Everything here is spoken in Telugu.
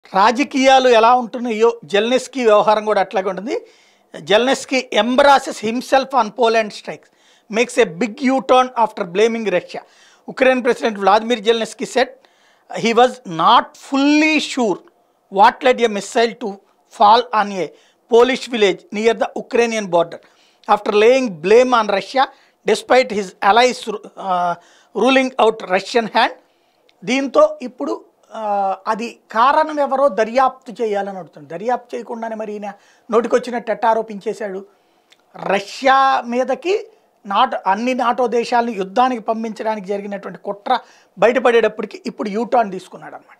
రాజకీయాలు ఎలా ఉంటున్నాయో జెల్నెస్కీ వ్యవహారం కూడా అట్లాగే ఉంటుంది Zelensky embraces himself on Poland strikes makes a big U turn after blaming Russia Ukraine president Vladimir Zelensky said he was not fully sure what led a missile to fall on a Polish village near the Ukrainian border after laying blame on Russia despite his allies ruling out Russian hand దీంతో ఇప్పుడు ఆ, అది కారణం ఎవరో దర్యాప్తు చేయాలని అడుగుతుంది దర్యాప్తు చేయకుండానే మరి ఈయన నోటికొచ్చినట్టు ఎట్ట ఆరోపించేశాడు రష్యా మీదకి నాటో అన్ని నాటో దేశాలను యుద్ధానికి పంపించడానికి జరిగినటువంటి కుట్ర బయటపడేటప్పటికి ఇప్పుడు యూటర్న్ తీసుకున్నాడు అనమాట